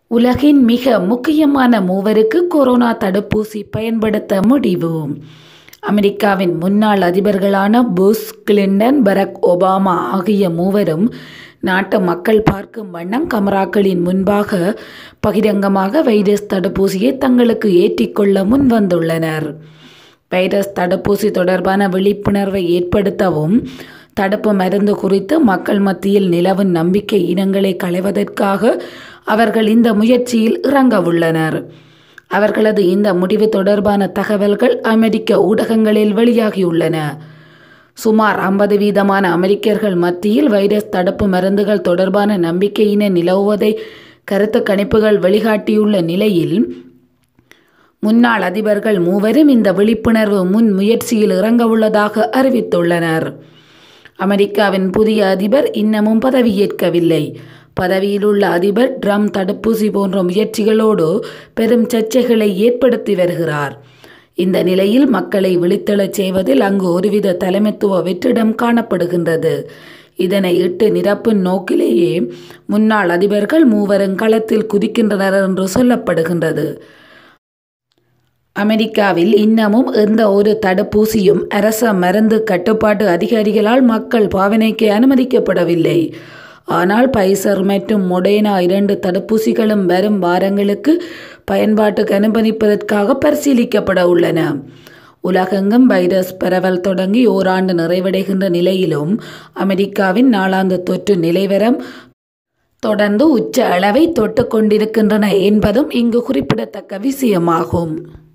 உலகின் மிக முக்கியமான மூவருக்கு கொரோனா தடுப்பூசி பயன்படுத்த முடிவு அமெரிக்காவின் முன்னாள் அதிபர்களான புஷ் கிளின்டன் பரக் ஒபாமா ஆகிய மூவரும் நாட்டு மக்கள் பார்க்கும் வண்ணம் கமராக்களின் முன்பாக பகிரங்கமாக வைரஸ் தடுப்பூசியை தங்களுக்கு ஏற்றிக்கொள்ள முன்வந்துள்ளனர் வைரஸ் தடுப்பூசி தொடர்பான விழிப்புணர்வை ஏற்படுத்தவும் தடுப்பு மருந்து குறித்து மக்கள் மத்தியில் நிலவும் நம்பிக்கை இனங்களை களைவதற்காக அவர்கள் இந்த முயற்சியில் இறங்கவுள்ளனர் அவர்களது இந்த முடிவு தொடர்பான தகவல்கள் அமெரிக்க ஊடகங்களில் வெளியாகியுள்ளன சுமார் ஐம்பது வீதமான அமெரிக்கர்கள் மத்தியில் வைரஸ் தடுப்பு மருந்துகள் தொடர்பான நம்பிக்கையின நிலவுவதை கருத்து கணிப்புகள் வெளிகாட்டியுள்ள நிலையில் முன்னாள் அதிபர்கள் மூவரும் இந்த விழிப்புணர்வு முன் முயற்சியில் இறங்கவுள்ளதாக அறிவித்துள்ளனர் அமெரிக்காவின் புதிய அதிபர் இன்னமும் பதவியேற்கவில்லை பதவியிலுள்ள அதிபர் ட்ரம் தடுப்பூசி போன்ற முயற்சிகளோடு பெரும் சர்ச்சைகளை ஏற்படுத்தி வருகிறார் இந்த நிலையில் மக்களை விழித்தெழச் செய்வதில் அங்கு ஒருவித தலைமைத்துவ வெற்றிடம் காணப்படுகின்றது இதனை இட்டு நிரப்பும் நோக்கிலேயே முன்னாள் அதிபர்கள் மூவரும் களத்தில் குதிக்கின்றனர் என்று சொல்லப்படுகின்றது அமெரிக்காவில் இன்னமும் எந்த ஒரு தடுப்பூசியும் அரச மருந்து கட்டுப்பாட்டு அதிகாரிகளால் மக்கள் பாவனைக்கு அனுமதிக்கப்படவில்லை ஆனால் பைசர் மற்றும் மொடேனா இரண்டு தடுப்பூசிகளும் வரும் வாரங்களுக்கு பயன்பாட்டுக்கு அனுமதிப்பதற்காக பரிசீலிக்கப்பட உள்ளன உலகெங்கும் வைரஸ் பரவல் தொடங்கி ஓராண்டு நிறைவடைகின்ற நிலையிலும் அமெரிக்காவின் நாளாந்த தொற்று நிலைவரம் தொடர்ந்து உச்ச அளவை தொட்டு கொண்டிருக்கின்றன என்பதும் இங்கு குறிப்பிடத்தக்க விஷயமாகும்